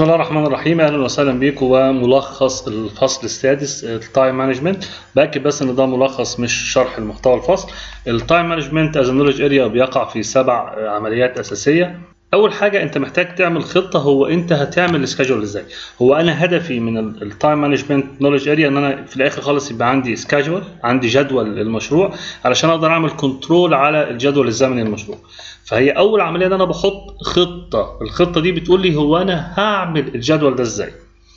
بسم الله الرحمن الرحيم اهلا وسهلا بيكم وملخص الفصل السادس التايم مانجمنت باكد بس ان ده ملخص مش شرح المحتوى الفصل التايم مانجمنت از نولج اريا بيقع في سبع عمليات اساسيه اول حاجه انت محتاج تعمل خطه هو انت هتعمل سكادجول ازاي هو انا هدفي من التايم مانجمنت نولج اريا ان انا في الاخر خالص يبقى عندي سكادجول عندي جدول للمشروع علشان اقدر اعمل كنترول على الجدول الزمني للمشروع فهي اول عمليه ان انا بحط خطه الخطه دي بتقول لي هو انا هعمل الجدول ده ازاي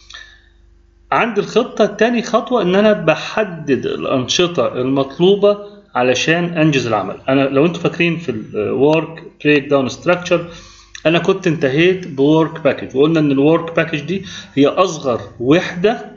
عندي الخطه تاني خطوه ان انا بحدد الانشطه المطلوبه علشان انجز العمل انا لو انتم فاكرين في الورك بريك داون ستراكشر انا كنت انتهيت بورك باكج وقلنا ان الورك باكج دي هي اصغر وحده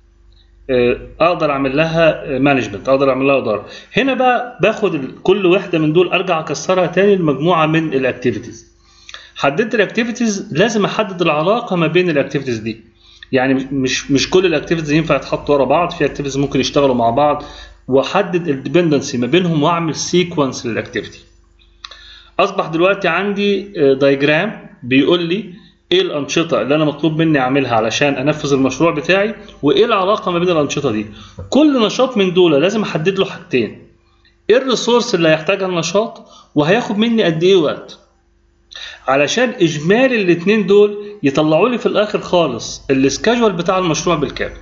اقدر اعمل لها مانجمنت اقدر اعمل لها اداره هنا بقى باخد كل وحده من دول ارجع اكسرها تاني لمجموعه من الاكتيفيتيز حددت الاكتيفيتيز لازم احدد العلاقه ما بين الاكتيفيتيز دي يعني مش مش كل الاكتيفيتيز ينفع يتحطوا ورا بعض في اكتيفيتيز ممكن يشتغلوا مع بعض واحدد الديبندنسي ما بينهم واعمل سيكونس للاكتيفيتي اصبح دلوقتي عندي دايجرام بيقول لي ايه الانشطه اللي انا مطلوب مني اعملها علشان انفذ المشروع بتاعي وايه العلاقه ما بين الانشطه دي كل نشاط من دول لازم احدد له حاجتين ايه الريسورس اللي هيحتاجها النشاط وهياخد مني قد ايه وقت علشان اجمالي الاثنين دول يطلعوا لي في الاخر خالص السكاجوال بتاع المشروع بالكامل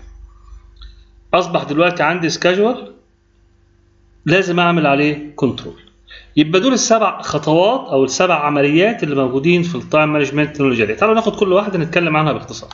اصبح دلوقتي عندي سكاجوال لازم اعمل عليه كنترول يبقى دول السبع خطوات او السبع عمليات اللي موجودين في التايم مانجمنت تكنولوجيا تعالوا ناخد كل واحده نتكلم عنها باختصار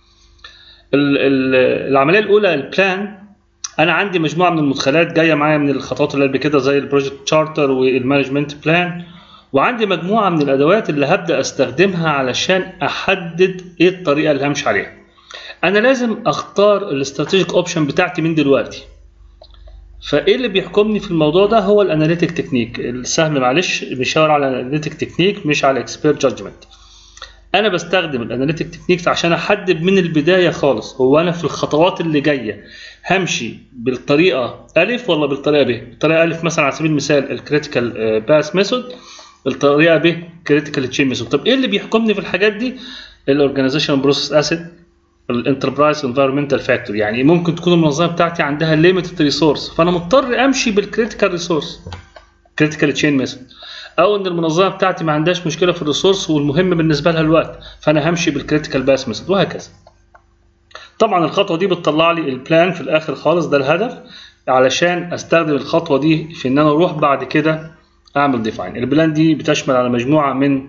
ال ال العمليه الاولى البلان انا عندي مجموعه من المدخلات جايه معايا من الخطوات اللي قبل كده زي البروجكت تشارتر والمانجمنت بلان وعندي مجموعه من الادوات اللي هبدا استخدمها علشان احدد ايه الطريقه اللي همشي عليها انا لازم اختار الاستراتيجيك اوبشن بتاعتي من دلوقتي فايه اللي بيحكمني في الموضوع ده هو الاناليتيك تكنيك السهم معلش بيشاور على الاناليتيك تكنيك مش على اكسبيرت جادجمنت انا بستخدم الاناليتيك تكنيك عشان احدد من البدايه خالص هو انا في الخطوات اللي جايه همشي بالطريقه الف ولا بالطريقه ب الطريقه الف مثلا على سبيل المثال الكريتيكال باس ميثود الطريقه ب كريتيكال تشين ميثود طب ايه اللي بيحكمني في الحاجات دي الاورجانيزيشن بروسيس اسيد الانتربرايز انفايرمنتال فاكتور يعني ممكن تكون المنظمه بتاعتي عندها ليميتد ريسورس فانا مضطر امشي بالكريتيكال ريسورس كريتيكال تشين ميثود او ان المنظمه بتاعتي ما عندهاش مشكله في الريسورس والمهم بالنسبه لها الوقت فانا همشي بالكريتيكال باس ميثود وهكذا طبعا الخطوه دي بتطلع لي البلان في الاخر خالص ده الهدف علشان استخدم الخطوه دي في ان انا اروح بعد كده اعمل ديفاين البلان دي بتشمل على مجموعه من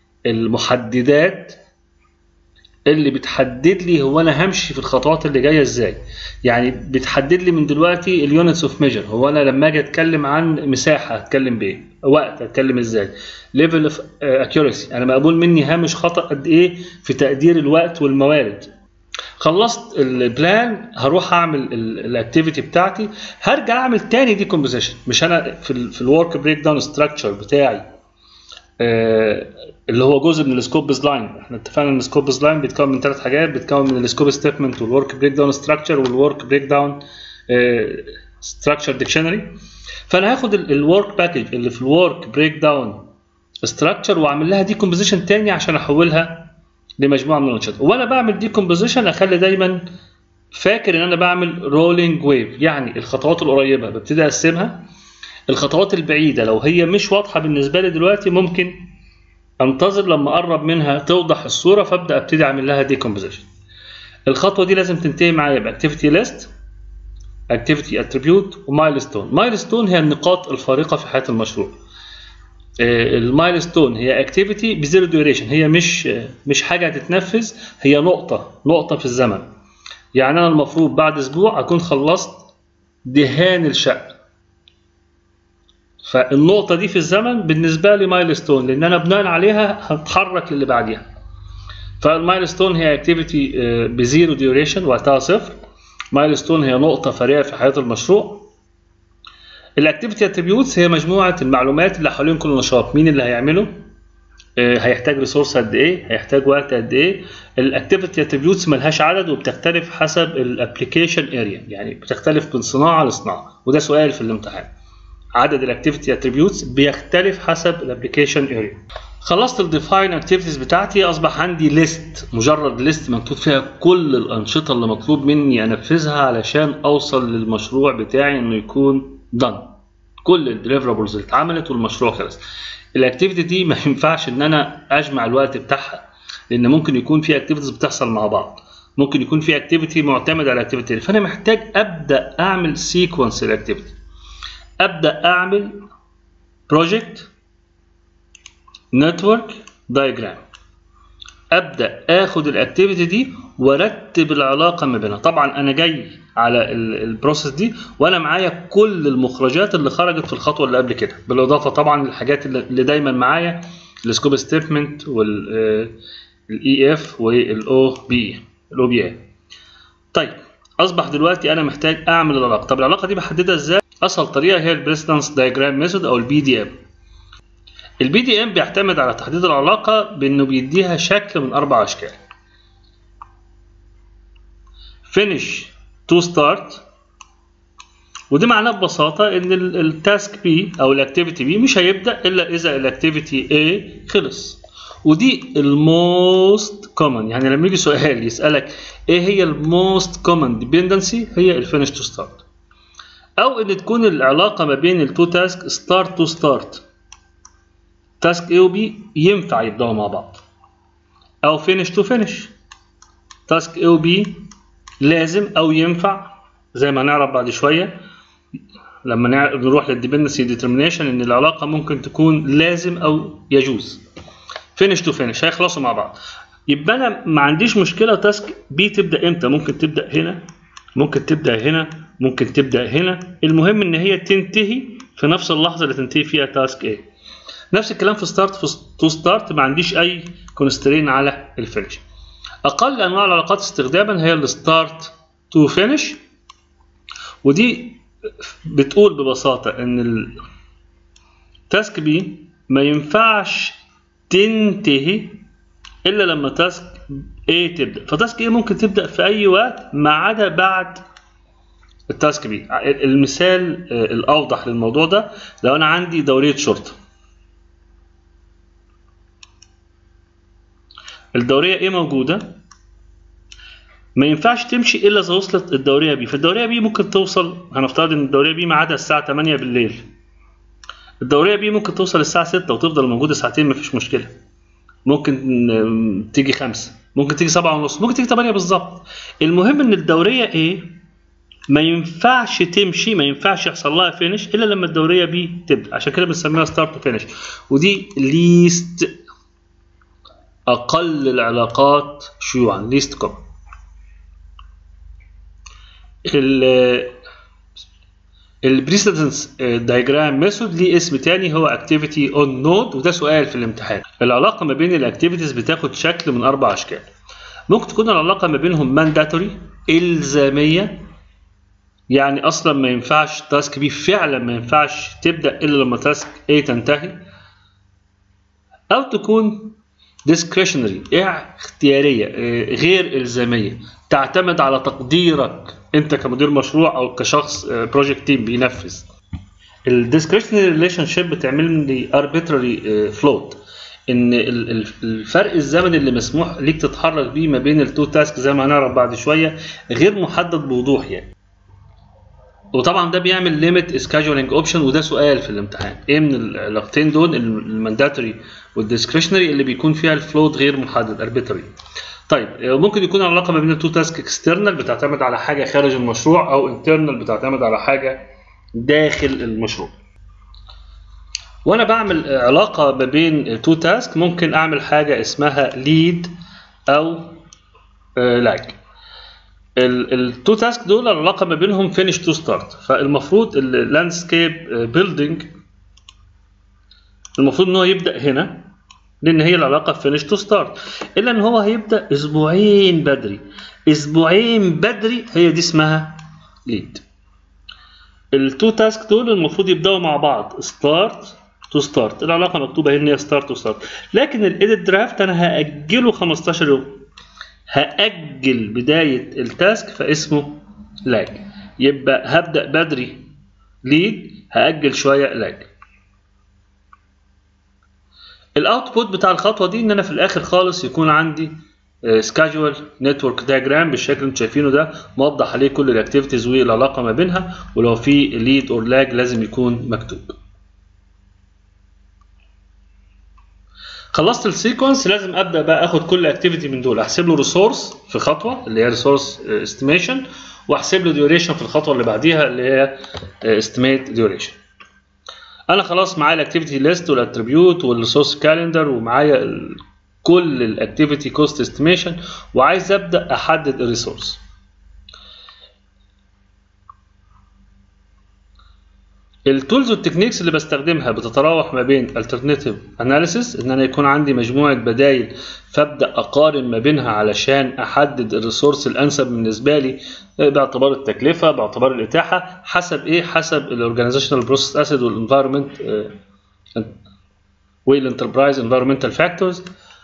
المحددات اللي بتحدد لي هو انا همشي في الخطوات اللي جايه ازاي يعني بتحدد لي من دلوقتي اليونتس اوف ميجر هو انا لما اجي اتكلم عن مساحه هتكلم بايه وقت هتكلم ازاي ليفل اوف اكيورسي انا مقبول مني هامش خطا قد ايه في تقدير الوقت والموارد خلصت البلان هروح اعمل الاكتيفيتي بتاعتي هرجع اعمل تاني دي كومبوزيشن مش انا في ال في الورك بريك داون ستراكشر بتاعي اللي هو جزء من السكوب بيز لاين احنا اتفقنا ان السكوب بيز لاين بيتكون من ثلاث حاجات بيتكون من السكوب ستيتمنت والورك بريك داون ستراكشر والورك بريك داون ستراكشر ديكشنري فانا هاخد الورك باكج اللي في الورك بريك داون ستراكشر واعمل لها دي كومبوزيشن تاني عشان احولها لمجموعه من الانشطه وانا بعمل دي كومبوزيشن اخلي دايما فاكر ان انا بعمل رولينج ويف يعني الخطوات القريبه ببتدي اقسمها الخطوات البعيده لو هي مش واضحه بالنسبه لي دلوقتي ممكن انتظر لما اقرب منها توضح الصوره فابدا ابتدي اعمل لها ديكومبوزيشن الخطوه دي لازم تنتهي معايا باكتيفيتي ليست اكتيفيتي اتريبيوت ومايلستون مايلستون هي النقاط الفارقه في حياه المشروع المايلستون هي اكتيفيتي بزيرو ديوريشن هي مش مش حاجه هتتنفذ هي نقطه نقطه في الزمن يعني انا المفروض بعد اسبوع اكون خلصت دهان الشقه فالنقطه دي في الزمن بالنسبه لي مايلستون لان انا بناء عليها هتحرك للي بعديها فالمايلستون هي اكتيفيتي بزيرو ديوريشن وقتها صفر مايلستون هي نقطه فارقه في حياه المشروع الاكتيفيتي اتريبيوتس هي مجموعه المعلومات اللي حوالين كل نشاط مين اللي هيعمله هيحتاج ريسورس قد ايه هيحتاج وقت قد ايه الاكتيفيتي اتريبيوتس ملهاش عدد وبتختلف حسب الابلكيشن اريا يعني بتختلف من صناعه لصناعه وده سؤال في الامتحان عدد الاكتيفيتي اتريبيوتس بيختلف حسب الابلكيشن اريا خلصت الديفاين اكتيفيتيز بتاعتي اصبح عندي ليست مجرد ليست مكتوب فيها كل الانشطه اللي مطلوب مني انفذها علشان اوصل للمشروع بتاعي انه يكون دان كل الديليفرابلز اللي اتعملت والمشروع خلص الاكتيفيتي دي ما ينفعش ان انا اجمع الوقت بتاعها لان ممكن يكون في اكتيفيتيز بتحصل مع بعض ممكن يكون في اكتيفيتي معتمد على اكتيفيتي فانا محتاج ابدا اعمل سيكونس الاكتيفيتي ابدا اعمل بروجكت نتورك دايجرام ابدا اخد الاكتيفيتي دي وارتب العلاقه ما بينها طبعا انا جاي على البروسيس دي وانا معايا كل المخرجات اللي خرجت في الخطوه اللي قبل كده بالاضافه طبعا للحاجات اللي دايما معايا السكوب ستيتمنت والاي اف والاو بي الاو بي اي طيب اصبح دلوقتي انا محتاج اعمل العلاقه طب العلاقه دي بحددها ازاي اسهل طريقه هي البريسيدنس دايجرام ميثود او البي دي ام البي دي ام بيعتمد على تحديد العلاقه بانه بيديها شكل من اربع اشكال finish to start ودي معناه ببساطه ان التاسك بي او الاكتيفيتي بي مش هيبدا الا اذا الاكتيفيتي A خلص ودي الموست كومن يعني لما يجي سؤال يسالك ايه هي الموست كومن ديبندنسي هي الفينش تو ستارت او ان تكون العلاقه ما بين التو تاسك ستارت تو ستارت تاسك A و B ينفع يبداوا مع بعض او فينش تو فينش تاسك A و B لازم او ينفع زي ما نعرف بعد شويه لما نروح للديبندنسي ديترمينيشن ان العلاقه ممكن تكون لازم او يجوز فينش تو فينش هيخلصوا مع بعض يبقى انا ما عنديش مشكله تاسك بي تبدا امتى ممكن تبدا هنا ممكن تبدا هنا ممكن تبدا هنا المهم ان هي تنتهي في نفس اللحظه اللي تنتهي فيها تاسك A نفس الكلام في ستارت في تو ستارت ما عنديش اي كونسترين على الفينش اقل انواع العلاقات استخداما هي الستارت تو فينش ودي بتقول ببساطه ان التاسك بي ما ينفعش تنتهي الا لما تاسك A تبدا فتاسك A ممكن تبدا في اي وقت ما عدا بعد التاسك بي المثال الاوضح للموضوع ده لو انا عندي دوريه شرطه الدوريه ايه موجوده ما ينفعش تمشي الا اذا وصلت الدوريه بي فالدوريه بي ممكن توصل هنفترض ان الدوريه بي ميعادها الساعه 8 بالليل الدوريه بي ممكن توصل الساعه 6 وتفضل موجوده ساعتين مفيش مشكله ممكن تيجي 5 ممكن تيجي 7 ونص ممكن تيجي 8 بالظبط المهم ان الدوريه ايه ما ينفعش تمشي ما ينفعش يحصل لها فينش الا لما الدوريه بي تبدا عشان كده بنسميها ستارت فينش ودي ليست اقل العلاقات شيوعا ليست كومن البريسيدنس دايجرام ميثود ليه اسم تاني هو اكتيفيتي اون نود وده سؤال في الامتحان العلاقه ما بين الاكتيفيتيز بتاخد شكل من اربع اشكال ممكن تكون العلاقه ما بينهم مانداتوري الزاميه يعني اصلا ما ينفعش تاسك بي فعلا ما ينفعش تبدا الا لما تاسك A تنتهي او تكون discretionary اختياريه غير الزاميه تعتمد على تقديرك انت كمدير مشروع او كشخص بروجكت تيم بينفذ الديسكريشنري ريليشن شيب بتعمل لي arbitrary فلوت ان الفرق الزمني اللي مسموح ليك تتحرك بيه ما بين التو تاسك زي ما هنعرف بعد شويه غير محدد بوضوح يعني وطبعا ده بيعمل ليميت سكادجولينج اوبشن وده سؤال في الامتحان ايه من العلاقتين دول المانداتوري والديسكريشنري اللي بيكون فيها الفلوت غير محدد اربيتري طيب ممكن يكون العلاقه ما بين التو تاسك اكسترنال بتعتمد على حاجه خارج المشروع او انترنال بتعتمد على حاجه داخل المشروع وانا بعمل علاقه ما بين تو تاسك ممكن اعمل حاجه اسمها ليد او لاج التو تاسك دول العلاقه ما بينهم فينش تو ستارت فالمفروض اللاندسكيب بيلدينج المفروض ان هو يبدا هنا لان هي العلاقه فينش تو ستارت الا ان هو هيبدا اسبوعين بدري اسبوعين بدري هي دي اسمها ليد التو تاسك دول المفروض يبداوا مع بعض ستارت تو ستارت العلاقه مكتوبه هنا هي ستارت تو ستارت لكن الايديت درافت انا هاجله 15 يوم هاجل بدايه التاسك فاسمه لاج يبقى هبدا بدري ليد هاجل شويه لاج الاوتبوت بتاع الخطوه دي ان انا في الاخر خالص يكون عندي سكادجول نتورك دايجرام بالشكل اللي انتم شايفينه ده موضح عليه كل الاكتيفيتيز والعلاقه ما بينها ولو في ليد اور لاج لازم يكون مكتوب خلصت السيكونس لازم ابدا بقى اخد كل اكتيفيتي من دول احسب له ريسورس في خطوه اللي هي ريسورس استيميشن واحسب له ديوريشن في الخطوه اللي بعديها اللي هي استيميت ديوريشن انا خلاص معايا الاكتيفيتي ليست والاتريبيوت والريسورس كالندر ومعايا ال كل الاكتيفيتي كوست استيميشن وعايز ابدا احدد الريسورس التولز والتكنيكس اللي بستخدمها بتتراوح ما بين alternative analysis ان انا يكون عندي مجموعه بدايل فابدا اقارن ما بينها علشان احدد الريسورس الانسب بالنسبه لي باعتبار التكلفه باعتبار الاتاحه حسب ايه حسب الاورجانيزيشنال بروسيس اسيد والانفايرمنت والانتربرايز انفايرمنتال فاكتورز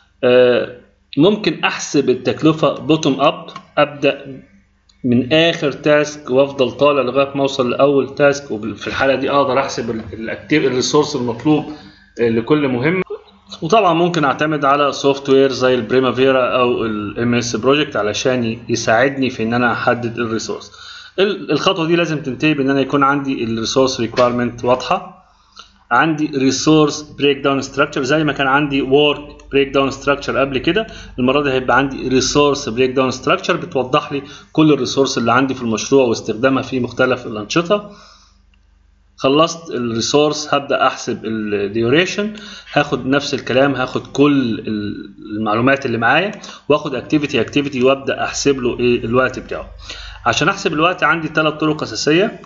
ممكن احسب التكلفه بوتوم اب ابدا من اخر تاسك وافضل طالع لغايه ما اوصل لاول تاسك وفي الحاله دي اقدر احسب الريسورس المطلوب لكل مهمه وطبعا ممكن اعتمد على سوفت وير زي البريمافيرا او الام اس بروجكت علشان يساعدني في ان انا احدد الريسورس الخطوه دي لازم تنتهي بان انا يكون عندي الريسورس ريكويرمنت واضحه عندي ريسورس بريك داون ستراكشر زي ما كان عندي ورك بريك داون ستراكشر قبل كده المره دي هيبقى عندي ريسورس بريك داون ستراكشر بتوضح لي كل الريسورس اللي عندي في المشروع واستخدامها في مختلف الانشطه خلصت الريسورس هبدا احسب الديوريشن هاخد نفس الكلام هاخد كل المعلومات اللي معايا واخد اكتيفيتي اكتيفيتي وابدا احسب له ايه الوقت بتاعه عشان احسب الوقت عندي ثلاث طرق اساسيه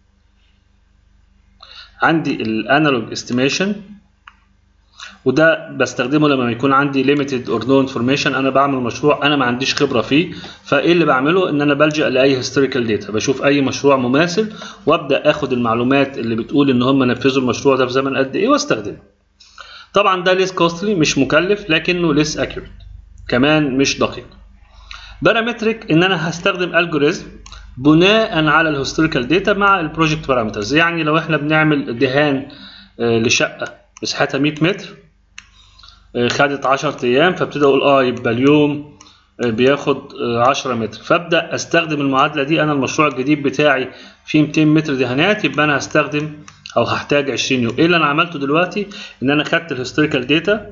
عندي الانالوج استيميشن وده بستخدمه لما يكون عندي ليميتد اور نو انفورميشن انا بعمل مشروع انا ما عنديش خبره فيه فايه اللي بعمله ان انا بلجا لاي هيستوريكال داتا بشوف اي مشروع مماثل وابدا اخد المعلومات اللي بتقول ان هم نفذوا المشروع ده في زمن قد ايه واستخدمه طبعا ده ليس كوستلي مش مكلف لكنه ليس اكيوريت كمان مش دقيق بارامتريك ان انا هستخدم الجوريزم بناء على الهيستوريكال داتا مع البروجكت بارامترز يعني لو احنا بنعمل دهان لشقه مساحتها 100 متر خدت 10 ايام فابتدي اقول اه يبقى اليوم بياخد 10 متر فابدا استخدم المعادله دي انا المشروع الجديد بتاعي فيه 200 متر دهانات يبقى انا هستخدم او هحتاج 20 يوم ايه اللي انا عملته دلوقتي ان انا خدت الهيستوريكال داتا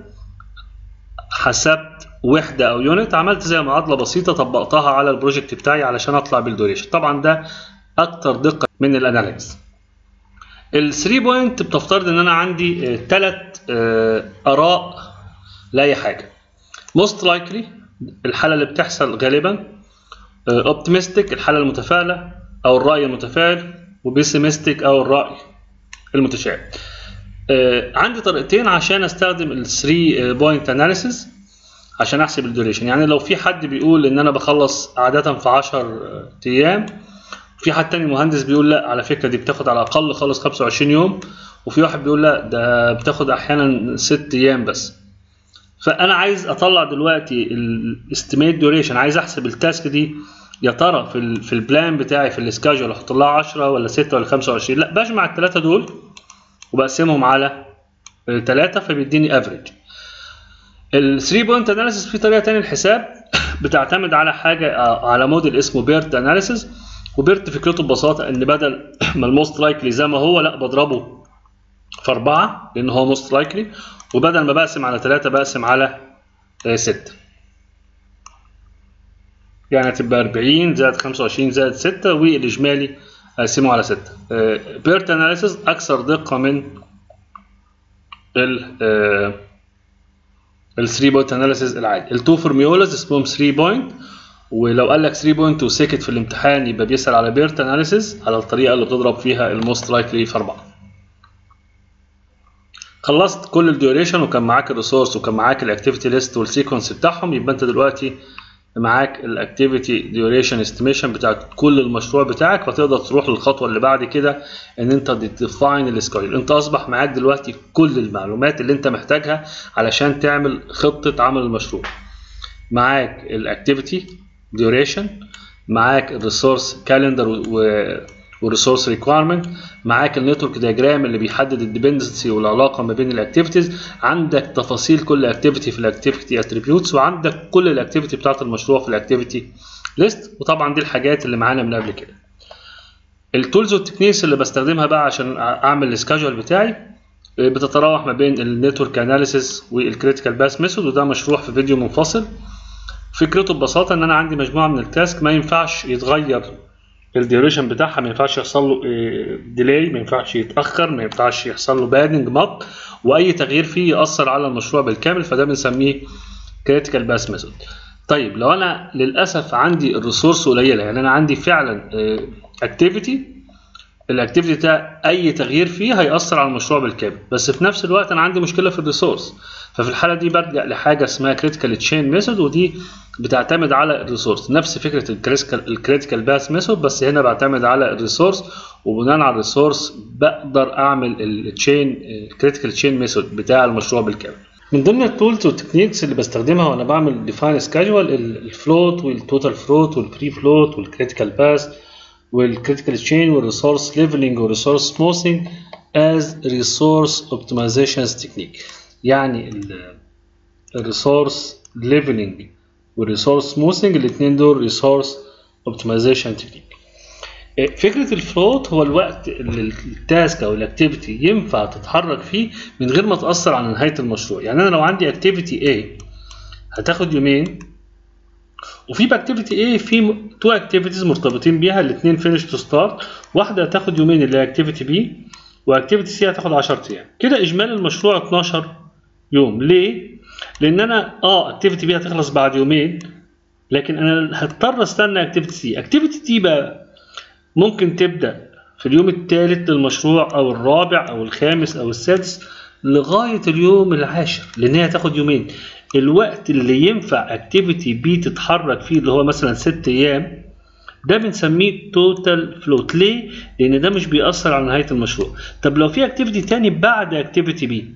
حسبت وحده او يونت عملت زي معادله بسيطه طبقتها على البروجكت بتاعي علشان اطلع بالدوريشن طبعا ده اكتر دقه من الاناليز ال 3 بوينت بتفترض ان انا عندي ثلاث اراء لاي حاجه most likely الحاله اللي بتحصل غالبا optimistic الحاله المتفائله او الراي المتفائل وبيسيمستيك او الراي المتشائم عندي طريقتين عشان استخدم ال 3 بوينت اناليسيس عشان احسب الدوريشن يعني لو في حد بيقول ان انا بخلص عاده في 10 ايام في حد تاني مهندس بيقول لا على فكره دي بتاخد على الاقل خالص 25 يوم وفي واحد بيقول لا ده بتاخد احيانا 6 ايام بس فانا عايز اطلع دلوقتي الاستيميت ديوريشن عايز احسب التاسك دي يا ترى في ال في البلان بتاعي في السكاجول احط لها 10 ولا 6 ولا 25 لا بجمع الثلاثه دول وبقسمهم على ثلاثه فبيديني افريج ال 3 بوينت اناليسيس في طريقه ثانيه الحساب بتعتمد على حاجه على موديل اسمه بيرت اناليسيس وبيرت فكرته ببساطه ان بدل ما الموست لايكلي زي ما هو لا بضربه في أربعة لأن هو موست لايكلي وبدل ما بقسم على ثلاثة بقسم على ستة يعني هتبقى 40 زائد 25 زائد 6 والإجمالي أقسمه على 6 بيرت أناليسيس أكثر دقة من ال ال 3 بوينت أناليسيس العادي التو فورميولاز اسمهم 3 بوينت ولو قال لك 3 بوينت وسكت في الامتحان يبقى بيسأل على بيرت أناليسيس على الطريقة اللي بتضرب فيها الموست لايكلي في 4 خلصت كل الديوريشن وكان معاك الريسورس وكان معاك الاكتيفيتي ليست والسيكونس بتاعهم يبقى انت دلوقتي معاك الاكتيفيتي ديوريشن استيميشن بتاعت كل المشروع بتاعك فتقدر تروح للخطوه اللي بعد كده ان انت تديفاين السكادول انت اصبح معاك دلوقتي كل المعلومات اللي انت محتاجها علشان تعمل خطه عمل المشروع معاك الاكتيفيتي ديوريشن معاك الريسورس كالندر والريسورس ريكويرمنت معاك النتورك دياجرام اللي بيحدد الديبندنسي والعلاقه ما بين الاكتيفيتيز عندك تفاصيل كل اكتيفيتي في الاكتيفيتي اتريبيوتس وعندك كل الاكتيفيتي بتاعت المشروع في الاكتيفيتي ليست وطبعا دي الحاجات اللي معانا من قبل كده التولز والتكنيكس اللي بستخدمها بقى عشان اعمل السكادجول بتاعي بتتراوح ما بين النتورك اناليسيس والكريتيكال باس ميثود وده مشروع في فيديو منفصل فكرته ببساطه ان انا عندي مجموعه من التاسك ما ينفعش يتغير الديوريشن بتاعها ما ينفعش يحصل له ديلي ما ينفعش يتاخر ما ينفعش يحصل له بادنج مط واي تغيير فيه ياثر على المشروع بالكامل فده بنسميه كريتيكال باس ميثود طيب لو انا للاسف عندي الريسورس قليله يعني انا عندي فعلا اكتيفيتي الاكتيفيتي ده اي تغيير فيه هياثر على المشروع بالكامل بس في نفس الوقت انا عندي مشكله في الريسورس ففي الحاله دي برجع لحاجه اسمها كريتيكال تشين ميثود ودي بتعتمد على الريسورس نفس فكره الكريتيكال الكريتيكال باس ميثود بس هنا بعتمد على الريسورس وبناء على الريسورس بقدر اعمل التشين الكريتيكال تشين ميثود بتاع المشروع بالكامل من ضمن التولز والتكنيكس اللي بستخدمها وانا بعمل ديفاين سكادجول الفلوت والتوتال فلوت والفري فلوت والكريتيكال باس والكريتيكال تشين والريسورس ليفلنج والريسورس سموثينج از ريسورس اوبتمايزيشن تكنيك يعني الريسورس ليفلنج والريسورس سموثينج الاثنين دول ريسورس اوبتمايزيشن تكنيك فكرة الفلوت هو الوقت اللي التاسك او الاكتيفيتي ينفع تتحرك فيه من غير ما تأثر على نهاية المشروع يعني انا لو عندي اكتيفيتي A هتاخد يومين وفي باكتيفيتي A في تو اكتيفيتيز مرتبطين بيها الاثنين فينش تو ستارت واحدة هتاخد يومين اللي هي اكتيفيتي B واكتيفيتي سي هتاخد 10 ايام كده اجمالي المشروع 12 يوم ليه لان انا اه اكتيفيتي بي هتخلص بعد يومين لكن انا هضطر استنى اكتيفيتي سي اكتيفيتي دي بقى ممكن تبدا في اليوم الثالث للمشروع او الرابع او الخامس او السادس لغايه اليوم العاشر لان هي هتاخد يومين الوقت اللي ينفع اكتيفيتي بي تتحرك فيه اللي هو مثلا ست ايام ده بنسميه توتال فلوت ليه؟ لان ده مش بيأثر على نهايه المشروع طب لو في اكتيفيتي تاني بعد اكتيفيتي بي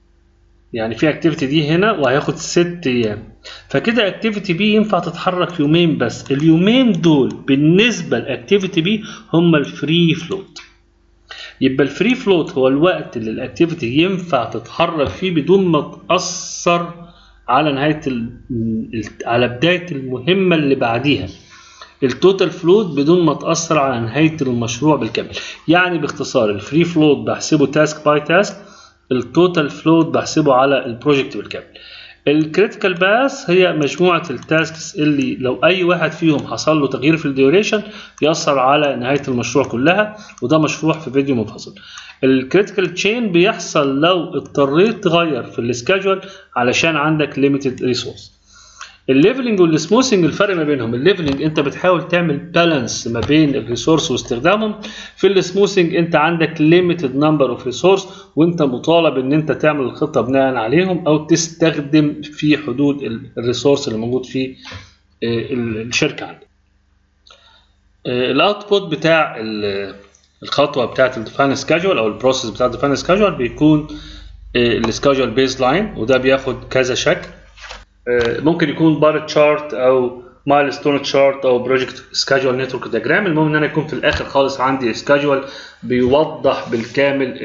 يعني في اكتيفيتي دي هنا وهياخد ست ايام فكده اكتيفيتي بي ينفع تتحرك في يومين بس اليومين دول بالنسبه لاكتيفيتي بي هم الفري فلوت يبقى الفري فلوت هو الوقت اللي الاكتيفيتي ينفع تتحرك فيه بدون ما تاثر على نهايه ال... على بدايه المهمه اللي بعديها التوتال فلوت بدون ما تاثر على نهايه المشروع بالكامل يعني باختصار الفري فلوت بحسبه تاسك باي تاسك التوتال فلوت بحسبه على البروجكت بالكامل الكريتيكال باس هي مجموعة التاسكس اللي لو أي واحد فيهم حصل له تغيير في الديوريشن يأثر على نهاية المشروع كلها وده مشروع في فيديو منفصل. الكريتيكال تشين بيحصل لو اضطريت تغير في السكادجول علشان عندك ليميتد ريسورس. الليفلنج والسموثنج الفرق ما بينهم الليفلنج انت بتحاول تعمل بالانس ما بين الريسورس واستخدامهم في السموثنج انت عندك ليميتد نمبر اوف ريسورس وانت مطالب ان انت تعمل الخطه بناء عليهم او تستخدم في حدود الريسورس اللي موجود في الشركه عندك الاوتبوت بتاع الخطوه بتاعت الديفاين سكادجول او البروسيس بتاع الديفاين سكادجول بيكون السكادجول بيز لاين وده بياخد كذا شكل ممكن يكون بار تشارت او مايل ستون تشارت او بروجكت سكادجول نتورك دياجرام المهم ان انا يكون في الاخر خالص عندي سكادجول بيوضح بالكامل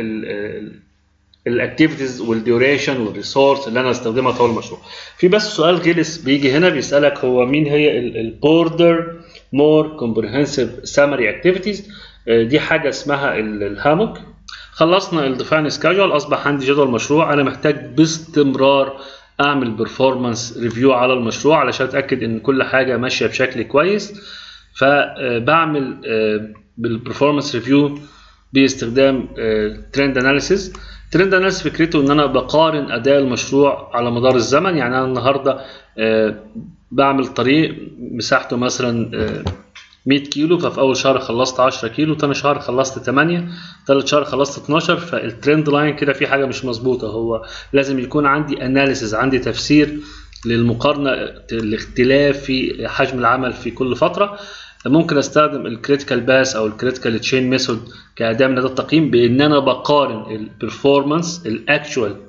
الاكتيفيتيز والديوريشن والريسورس اللي انا هستخدمها طول المشروع في بس سؤال غلس بيجي هنا بيسالك هو مين هي البوردر مور كومبريهنسيف سامري اكتيفيتيز دي حاجه اسمها الهاموك خلصنا الديفاين سكادجول اصبح عندي جدول مشروع انا محتاج باستمرار اعمل بيرفورمانس ريفيو على المشروع علشان اتاكد ان كل حاجه ماشيه بشكل كويس فبعمل بالبرفورمانس ريفيو باستخدام ترند اناليسيز ترند اناليسيز فكرته ان انا بقارن اداء المشروع على مدار الزمن يعني انا النهارده بعمل طريق مساحته مثلا 100 كيلو ففي اول شهر خلصت 10 كيلو تاني شهر خلصت 8 تالت شهر خلصت 12 فالترند لاين كده في حاجه مش مظبوطه هو لازم يكون عندي اناليسز عندي تفسير للمقارنه الاختلاف في حجم العمل في كل فتره ممكن استخدم الكريتيكال باس او الكريتيكال تشين ميثود كاداه من اداه التقييم بان انا بقارن البرفورمانس الاكشوال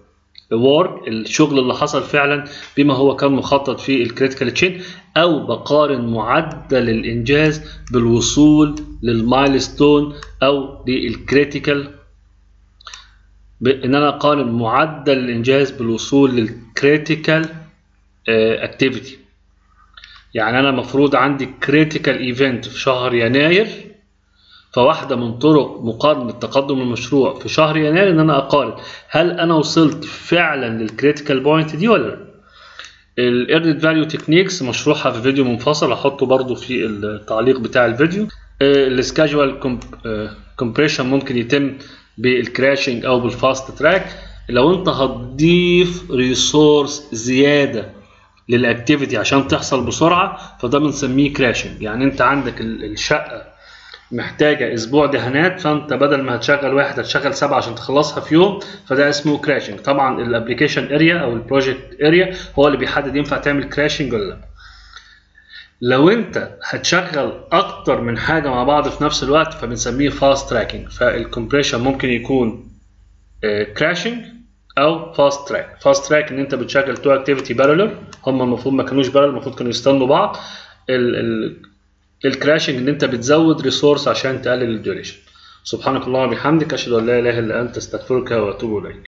work الشغل اللي حصل فعلا بما هو كان مخطط في الكريتيكال تشين او بقارن معدل الانجاز بالوصول للمايلستون او بالكريتيكال ان انا اقارن معدل الانجاز بالوصول للكريتيكال اكتيفيتي يعني انا المفروض عندي كريتيكال ايفنت في شهر يناير فواحده من طرق مقارنه تقدم المشروع في شهر يناير ان انا اقارن هل انا وصلت فعلا للكريتيكال بوينت دي ولا لا الايرنت فاليو تكنيكس مشروحه في فيديو منفصل احطه برضو في التعليق بتاع الفيديو السكاجوال كومبريشن ممكن يتم بالكراشنج او بالفاست تراك لو انت هتضيف ريسورس زياده للاكتيفيتي عشان تحصل بسرعه فده بنسميه كراشنج يعني انت عندك الشقه محتاجه اسبوع دهانات فانت بدل ما هتشغل واحد هتشغل سبعه عشان تخلصها في يوم فده اسمه كراشنج طبعا الابلكيشن اريا او البروجكت اريا هو اللي بيحدد ينفع تعمل كراشنج ولا لا لو انت هتشغل اكتر من حاجه مع بعض في نفس الوقت فبنسميه فاست تراكنج فالكمبريشن ممكن يكون كراشنج او فاست تراك فاست تراك ان انت بتشغل تو اكتيفيتي بارلل هم المفروض ما كانوش بارلل المفروض كانوا يستنوا بعض ال ال الكراشنج ان انت بتزود ريسورس عشان تقلل الديوريشن سبحانك اللهم وبحمدك اشهد ان لا اله الا انت استغفرك واتوب اليك